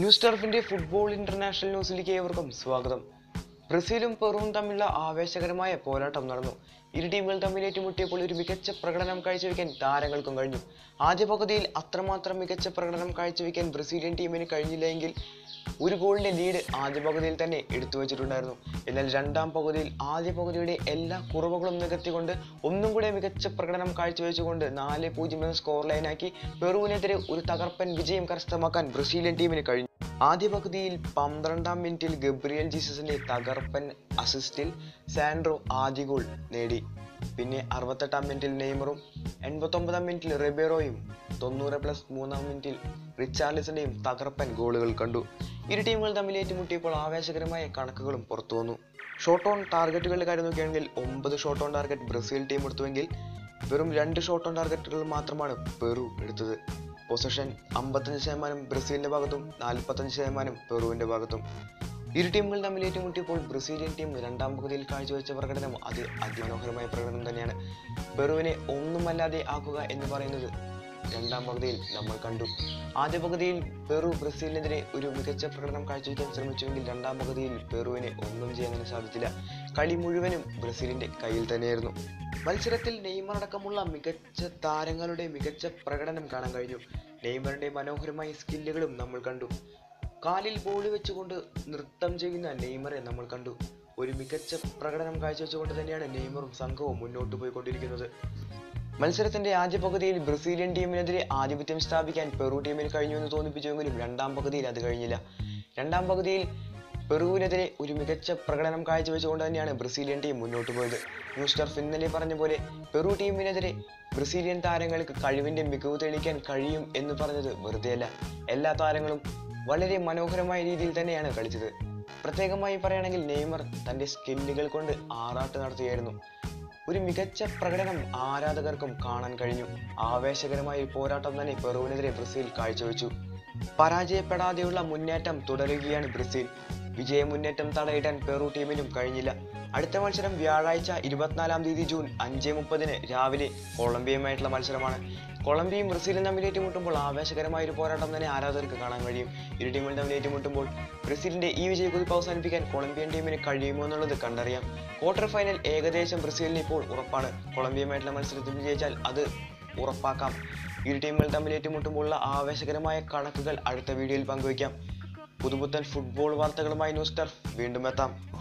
news ടർഫിന്റെ football international ന്യൂസിലേക്ക് ഏവർക്കും സ്വാഗതം ബ്രസീലും പെറുവും തമ്മിലുള്ള ആവേശകരമായ പോരാട്ടം നടന്നു ഇരു ടീമുകൾ തമ്മിൽ ഏറ്റുമുട്ടിയപ്പോൾ ഒരു മികച്ച പ്രകടനം കാഴ്ചവെക്കാൻ താരങ്ങൾക്കും കഴിഞ്ഞു ആദ്യ പകുതിയിൽ അത്രമാത്രം മികച്ച പ്രകടനം കാഴ്ചവെക്കാൻ ബ്രസീലിയൻ ടീമിന് കഴിഞ്ഞില്ല എങ്കിൽ ഒരു ഗോളിന്റെ ലീഡ് ആദ്യ പകുതിയിൽ തന്നെ എടുത്തു വെച്ചിട്ടുണ്ടായിരുന്നു എന്നാൽ രണ്ടാം പകുതിയിൽ ആദ്യ പകുതിയുടെ എല്ലാ കുറവുകളും നികത്തിക്കൊണ്ട് ഒന്നും കൂടെ മികച്ച പ്രകടനം കാഴ്ചവെച്ചുകൊണ്ട് നാല് പൂജ്യം എന്ന സ്കോർ ലൈനാക്കി പെറുവിനെതിരെ ഒരു തകർപ്പൻ വിജയം കരസ്ഥമാക്കാൻ ബ്രസീലിയൻ ടീമിന് കഴിഞ്ഞു ആദ്യ പകുതിയിൽ പന്ത്രണ്ടാം മിനിറ്റിൽ ഗബ്രിയൽ ജീസസിന്റെ തകർപ്പൻ അസിസ്റ്റിൽ സാൻഡ്രോ ആദ്യ ഗോൾ നേടി പിന്നെ അറുപത്തെട്ടാം മിനിറ്റിൽ നെയ്മറും എൺപത്തൊമ്പതാം മിനിറ്റിൽ റിബേറോയും തൊണ്ണൂറ് പ്ലസ് മൂന്നാം മിനിറ്റിൽ റിച്ചാർലിസന്റെയും തകർപ്പൻ ഗോളുകൾ കണ്ടു ഇരു ടീമുകൾ തമ്മിൽ ഏറ്റുമുട്ടിയപ്പോൾ ആവേശകരമായ കണക്കുകളും പുറത്തു വന്നു ഷോട്ട് ഓൺ ടാർഗറ്റുകളുടെ കാര്യം നോക്കുകയാണെങ്കിൽ ഒമ്പത് shot on target Brazil team എടുത്തുവെങ്കിൽ വെറും രണ്ട് ഷോട്ട് ഓൺ ടാർഗറ്റുകൾ മാത്രമാണ് പെറു എടുത്തത് പൊസിഷൻ അമ്പത്തഞ്ച് ശതമാനം ബ്രസീലിന്റെ ഭാഗത്തും നാൽപ്പത്തഞ്ച് ശതമാനം പെറുവിന്റെ ഭാഗത്തും ഇരു ടീമുകൾ തമ്മിൽ ഏറ്റുമുട്ടിയപ്പോൾ ബ്രസീലിയൻ ടീം രണ്ടാം പകുതിയിൽ കാഴ്ചവെച്ച പ്രകടനം അത് അതിമനോഹരമായ പ്രകടനം തന്നെയാണ് പെറുവിനെ ഒന്നുമല്ലാതെ ആക്കുക എന്ന് പറയുന്നത് രണ്ടാം പകുതിയിൽ നമ്മൾ കണ്ടു ആദ്യ പകുതിയിൽ പെറു ബ്രസീലിനെതിരെ ഒരു മികച്ച പ്രകടനം കാഴ്ചവെക്കാൻ ശ്രമിച്ചുവെങ്കിൽ രണ്ടാം പകുതിയിൽ പെറുവിനെ ഒന്നും ചെയ്യാൻ സാധിച്ചില്ല കളി മുഴുവനും ബ്രസീലിന്റെ കയ്യിൽ തന്നെയായിരുന്നു മത്സരത്തിൽ നെയ്മർ അടക്കമുള്ള മികച്ച താരങ്ങളുടെ മികച്ച പ്രകടനം കാണാൻ കഴിഞ്ഞു നെയ്മറിന്റെ മനോഹരമായ സ്കില്ലുകളും നമ്മൾ കണ്ടു കാലിൽ ബോൾ വെച്ചുകൊണ്ട് നൃത്തം ചെയ്യുന്ന നെയ്മറെ നമ്മൾ കണ്ടു ഒരു മികച്ച പ്രകടനം കാഴ്ചവെച്ചുകൊണ്ട് തന്നെയാണ് നെയ്മറും സംഘവും മുന്നോട്ട് പോയിക്കൊണ്ടിരിക്കുന്നത് മത്സരത്തിന്റെ ആദ്യ പകുതിയിൽ ബ്രസീലിയൻ ടീമിനെതിരെ ആധിപത്യം സ്ഥാപിക്കാൻ പെറു ടീമിന് കഴിഞ്ഞു എന്ന് തോന്നിപ്പിച്ചുവെങ്കിലും രണ്ടാം പകുതിയിൽ അത് കഴിഞ്ഞില്ല രണ്ടാം പകുതിയിൽ പെറുവിനെതിരെ ഒരു മികച്ച പ്രകടനം കാഴ്ചവെച്ചുകൊണ്ട് തന്നെയാണ് ബ്രസീലിയൻ ടീം മുന്നോട്ട് പോയത് ന്യൂസ് ടർഫ് ഇന്നലെ പറഞ്ഞ പോലെ പെറു ടീമിനെതിരെ ബ്രസീലിയൻ താരങ്ങൾക്ക് കഴിവിന്റെ മികവ് തെളിയിക്കാൻ കഴിയും എന്ന് പറഞ്ഞത് വെറുതെയല്ല എല്ലാ താരങ്ങളും വളരെ മനോഹരമായ രീതിയിൽ തന്നെയാണ് കളിച്ചത് പ്രത്യേകമായി പറയുകയാണെങ്കിൽ നെയ്മർ തന്റെ സ്കില്ലുകൾ കൊണ്ട് ആറാട്ട് നടത്തുകയായിരുന്നു ഒരു മികച്ച പ്രകടനം ആരാധകർക്കും കാണാൻ കഴിഞ്ഞു ആവേശകരമായ ഒരു പോരാട്ടം തന്നെ പെറുവിനെതിരെ ബ്രസീൽ കാഴ്ചവെച്ചു പരാജയപ്പെടാതെയുള്ള മുന്നേറ്റം തുടരുകയാണ് ബ്രസീൽ വിജയ മുന്നേറ്റം തടയിടാൻ പെറു ടീമിനും കഴിഞ്ഞില്ല അടുത്ത മത്സരം വ്യാഴാഴ്ച ഇരുപത്തിനാലാം തീയതി ജൂൺ അഞ്ച് മുപ്പതിന് രാവിലെ കൊളംബിയയുമായിട്ടുള്ള മത്സരമാണ് കൊളംബിയയും ബ്രസീലും തമ്മിൽ ഏറ്റുമുട്ടുമ്പോൾ ആവേശകരമായ ഒരു പോരാട്ടം തന്നെ ആരാധകർക്ക് കാണാൻ കഴിയും ഇരു ടീമുകൾ തമ്മിൽ ഏറ്റുമുട്ടുമ്പോൾ ബ്രസീലിന്റെ ഈ വിജയക്കുതിപ്പ് അവസാനിപ്പിക്കാൻ കൊളംബിയൻ ടീമിന് കഴിയുമോ എന്നുള്ളത് കണ്ടറിയാം ക്വാർട്ടർ ഫൈനൽ ഏകദേശം ബ്രസീലിന് ഇപ്പോൾ ഉറപ്പാണ് കൊളംബിയയുമായിട്ടുള്ള മത്സരത്തിൽ വിജയിച്ചാൽ അത് ഉറപ്പാക്കാം ഇരു ടീമുകൾ തമ്മിൽ ഏറ്റുമുട്ടുമ്പോഴുള്ള ആവേശകരമായ കണക്കുകൾ അടുത്ത വീഡിയോയിൽ പങ്കുവയ്ക്കാം പുതുപുത്തൻ ഫുട്ബോൾ വാർത്തകളുമായി ന്യൂസ് ടർഫ് വീണ്ടും എത്താം